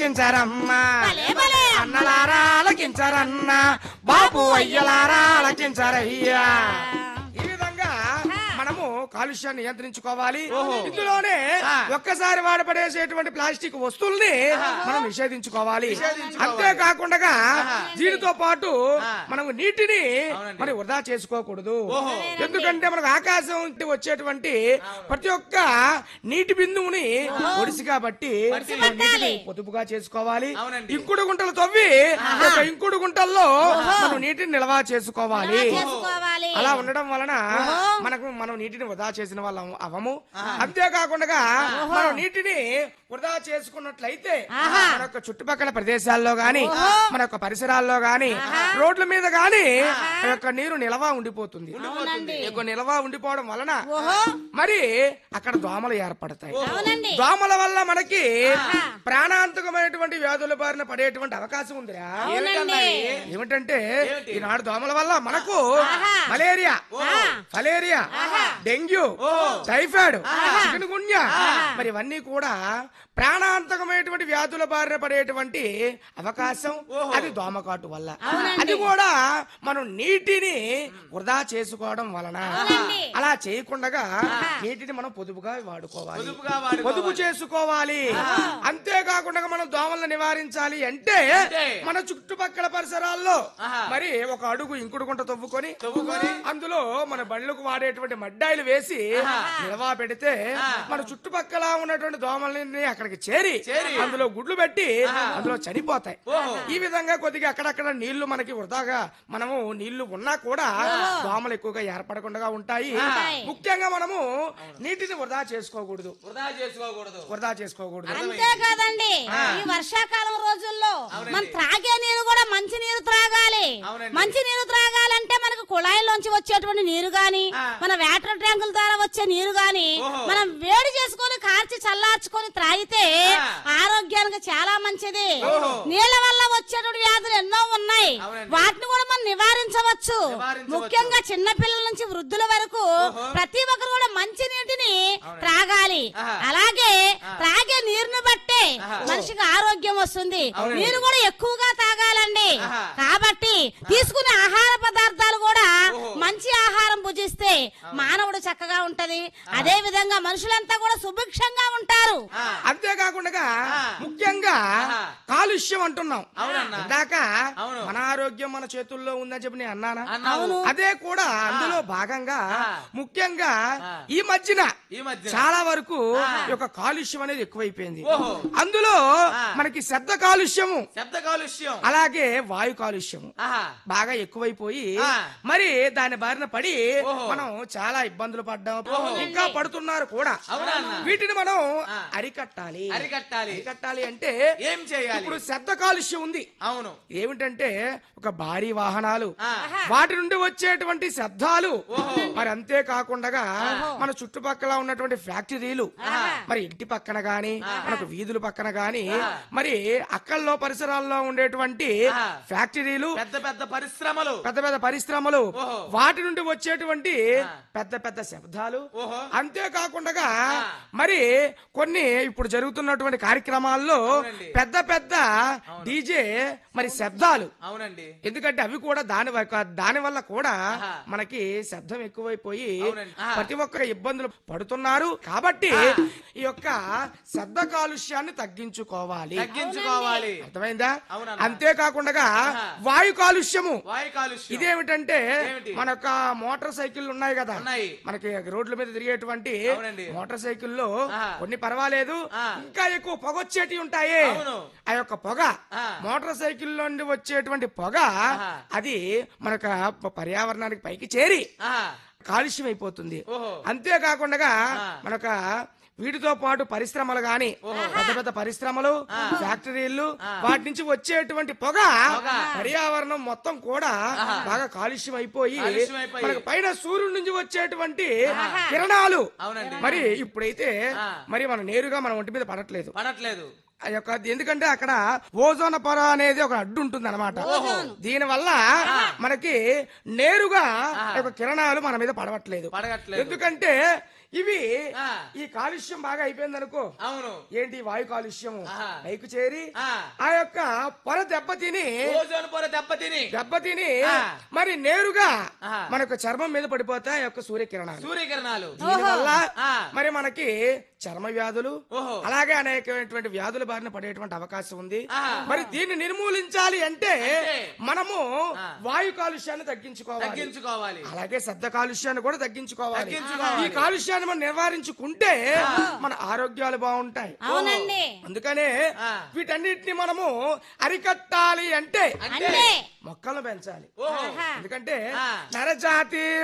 ఆలకించరమ్మా భలే, భలే. అన్నలారా ఆలకించరన్నా బాబు అయ్యలారా ఆలకించరయ్యా ఈ విధంగా మనము కాలుష్యాన్ని నియంత్రించుకోవాలి ఇందులోనే ఒక్కసారి వాడపడేసేటువంటి ప్లాస్టిక్ వస్తువుల్ని మనం నిషేధించుకోవాలి అంతేకాకుండా దీనితో పాటు మనం నీటిని మరి వృధా చేసుకోకూడదు ఎందుకంటే మనకు ఆకాశం నుండి వచ్చేటువంటి ప్రతి ఒక్క నీటి బిందువుని ఒడిసి కాబట్టి మనం నీటిని పొదుపుగా చేసుకోవాలి అవునండి. ఇంకుడు గుంటలు తవ్వి ఒక ఇంకుడు గుంటల్లో మనం నీటిని నిల్వ చేసుకోవాలి చేసుకోవాలి అలా ఉండడం వలన మనకు మనం నీటిని వృధా చేసిన వాళ్ళం అవము అంతేకాకుండా మనం నీటిని వృధా చేసుకున్నట్లయితే మన యొక్క చుట్టుపక్కల ప్రదేశాల్లో గాని మన యొక్క పరిసరాల్లో గాని రోడ్ల మీద గాని ఆ యొక్క నీరు నిలవ ఉండిపోతుంది ఈ యొక్క నిలవ ఉండిపోవడం వలన మరి అక్కడ దోమలు ఏర్పడతాయి అవునండి దోమల వల్ల మనకి ప్రాణాంతకమైనటువంటి వ్యాధుల బారిన పడేటువంటి అవకాశం ఉందిరా అవునండి ఏమిటంటే ఈనాడు దోమల వల్ల మనకు malaria filaria dengue typhoid chikungunya మరి ఇవన్నీ కూడా ప్రాణాంతకమైనటువంటి వ్యాధుల బారిన పడేటువంటి అవకాశం అది దోమకాటు వల్ల అది కూడా మనం నీటిని వృధా చేసుకోవడం వలన అలా చేయకుండా నీటిని మనం పొదుపుగా వాడుకోవాలి పొదుపుగా వాడుకోవాలి. పొదుపు చేసుకోవాలి అంతేకాకుండా మనం దోమలను నివారించాలి అంటే అంటే? మన చుట్టుపక్కల పరిసరాల్లో ఆహా. మరి ఒక అడుగు ఇంకుడు గుంట తవ్వుకొని తవ్వుకొని అందులో మన బండ్లకు వాడేటువంటి మడ్డాయిలు వేసి నిల్వ పెడితే మన చుట్టుపక్కల ఉన్నటువంటి దోమలని అక్కడికి చేరి చేరి. అందులో గుడ్లు పెట్టి అందులో చనిపోతాయి ఓహో. ఈ విధంగా కొద్దిగా అక్కడక్కడ నీళ్లు మనకి వృధాగా మనము నీళ్లు ఉన్నా కూడా దోమలు ఎక్కువగా ఏర్పడకుండా ఉంటాయి ఉంటాయి. ముఖ్యంగా మనము నీటిని వృధా చేసుకోకూడదు వృధా చేసుకోకూడదు వృధా చేసుకోకూడదు అంతే కాదండి ఈ వర్షాకాలం రోజుల్లో మనం త్రాగే నీరు కూడా మంచి నీరు త్రాగాలి అవునండి. మంచి నీరు త్రాగాలంటే మనకు కుళాయిలోంచి వచ్చేటువంటి నీరు గాని ఆ. మన వాటర్ ట్యాంకుల ద్వారా వచ్చే నీరు గాని ఓహో. మనం వేడి చేసుకొని కార్చి చల్లార్చుకొని త్రాగితే ఆ. ఆరోగ్యానికి చాలా మంచిది ఓహో. నీళ్ళ వల్ల వచ్చేటువంటి వ్యాధులు ఎన్నో ఉన్నాయి అవునండి. వాటిని కూడా మనం నివారించవచ్చు నివారించవచ్చు. ముఖ్యంగా చిన్న పిల్లల నుంచి వృద్ధుల వరకు ఓహో. ప్రతి ఒక్కరు కూడా మంచి నీటిని త్రాగాలి ఆహా. అలాగే త్రాగే నీరుని బట్టే ఆహా. మనిషికి ఆరోగ్యం వస్తుంది అవునండి. నీరు కూడా ఎక్కువగా తాగాలండి ఆహా. కాబట్టి తీసుకునే ఆహార పదార్థాలు కూడా ఓహో. మంచి ఆహారం భుజిస్తే మానవుడు చక్కగా ఉంటది అదే విధంగా మనుషులంతా కూడా సుభిక్షంగా ఉంటారు ఆ, అంతేకాకుండా ఆ. ముఖ్యంగా ఆహా. కాలుష్యం అంటున్నాం అవునన్నా. ఇందాక అవును. మన ఆరోగ్యం మన చేతుల్లో ఉందని చెప్పి నేను అన్నానా అన్నావు. అదే కూడా అందులో భాగంగా ఆ. ముఖ్యంగా ఆ. ఈ మధ్యన ఈ మధ్య చాలా వరకు ఆ. ఈ యొక్క కాలుష్యం అనేది ఎక్కువైపోయింది ఓహో. అందులో ఆ. మనకి శబ్ద కాలుష్యము శబ్ద కాలుష్యం అలాగే వాయు కాలుష్యము ఆహా బాగా ఎక్కువైపోయి ఆ. మరి దాని బారిన పడి ఓహో. మనం చాలా ఇబ్బందులు పడ్డాం ఓహో. ఇంకా పడుతున్నారు కూడా అవునా అన్న? వీటిని మనం ఆ. అరికట్టాలి అరికట్టాలి అరికట్టాలి అంటే ఏం చేయాలి ఇప్పుడు శబ్ద కాలుష్యం ఉంది అవును ఏమిటంటే ఒక భారీ వాహనాలు ఆ. వాటి నుండి వచ్చేటువంటి శబ్దాలు ఓహో. మరి అంతేకాకుండా మన చుట్టుపక్కల ఉన్నటువంటి ఫ్యాక్టరీలు మరి ఇంటి పక్కన గాని మనకు వీధుల పక్కన గాని మరి అక్కల్లో పరిసరాల్లో ఉండేటువంటి ఆ. ఫ్యాక్టరీలు పెద్ద పెద్ద పరిశ్రమలు పెద్ద పెద్ద పరిశ్రమలు ఓహో. వాటి నుండి వచ్చేటువంటి పెద్ద పెద్ద శబ్దాలు ఓహో అంతేకాకుండా మరి కొన్ని ఇప్పుడు జరుగుతున్నటువంటి కార్యక్రమాల్లో అవునండి. పెద్ద పెద్ద డీజే మరి శబ్దాలు అవునండి ఎందుకంటే అవి కూడా దాని వ- దాని వల్ల కూడా ఆహా. మనకి శబ్దం ఎక్కువైపోయి అవునండి. ఆహా. ప్రతి ఒక్కరు ఇబ్బందులు పడుతున్నారు కాబట్టి ఈ యొక్క శబ్ద కాలుష్యాన్ని తగ్గించుకోవాలి తగ్గించుకోవాలి అర్థమైందా అవునన్నా. అంతేకాకుండా ఆహా. వాయు కాలుష్యము వాయు కాలుష్యం ఇదేమిటంటే ఏమిటి? మన యొక్క మోటార్ సైకిల్ ఉన్నాయి కదా ఉన్నాయి. మనకి రోడ్ల మీద తిరిగేటువంటి అవునండి. మోటార్ సైకిల్లో ఆహా. కొన్ని పర్వాలేదు ఆ. ఇంకా ఎక్కువ పొగ వచ్చేటి ఉంటాయి అవును. ఆ యొక్క పొగ ఆ. మోటార్ సైకిల్ నుండి వచ్చేటువంటి పొగ ఆహా. అది మనక పర్యావరణానికి పైకి చేరి ఆహా కాలుష్యం అయిపోతుంది ఓహో. అంతేకాకుండా ఆ. మనక వీటితో పాటు పరిశ్రమలు గాని పెద్ద పెద్ద పరిశ్రమలు ఫ్యాక్టరీలు వాటి నుంచి వచ్చేటువంటి పొగ పర్యావరణం మొత్తం కూడా బాగా కాలుష్యం అయిపోయి కాలుష్యం అయిపోయి. మనకు పైన సూర్యుడి నుంచి వచ్చేటువంటి కిరణాలు అవునండి. మరి ఇప్పుడైతే ఆ. మరి మన నేరుగా మన ఒంటి మీద పడట్లేదు పడట్లేదు ఆ యొక్క ఎందుకంటే అక్కడ ఓజోన్ పొర అనేది ఒక అడ్డు ఉంటుంది అనమాట దీని వల్ల మనకి నేరుగా ఆ యొక్క కిరణాలు మన మీద పడవట్లేదు పడగట్లేదు ఎందుకంటే ఇవి ఆ. ఈ కాలుష్యం బాగా అయిపోయింది అనుకో అవును ఏంటి వాయు కాలుష్యం ఆహా. పైకి చేరి ఆ. ఆ యొక్క పొర దెబ్బతిని ఓజోన్ పొర దెబ్బతిని దెబ్బతిని ఆ. మరి నేరుగా ఆహా. మనకు చర్మం మీద పడిపోతాయి ఆ యొక్క సూర్యకిరణాలు సూర్యకిరణాలు దీనివల్ల ఆ. మరి మనకి చర్మ వ్యాధులు ఓహో. అలాగే అనేకమైనటువంటి వ్యాధుల బారిన పడేటువంటి అవకాశం ఉంది ఆహా. మరి దీన్ని నిర్మూలించాలి అంటే అంటే మనము ఆ. వాయు కాలుష్యాన్ని తగ్గించుకోవాలి తగ్గించుకోవాలి అలాగే శబ్ద కాలుష్యాన్ని కూడా తగ్గించుకోవాలి తగ్గించుకోవాలి. ఈ కాలుష్యాన్ని మనం నివారించుకుంటే మన ఆరోగ్యాలు బాగుంటాయి అవునండి అందుకనే ఆ. వీటన్నిటిని మనము అరికట్టాలి అంటే అంటే అంటే మొక్కలు పెంచాలి ఓహో ఆహా. ఎందుకంటే ఆ. నరజాతి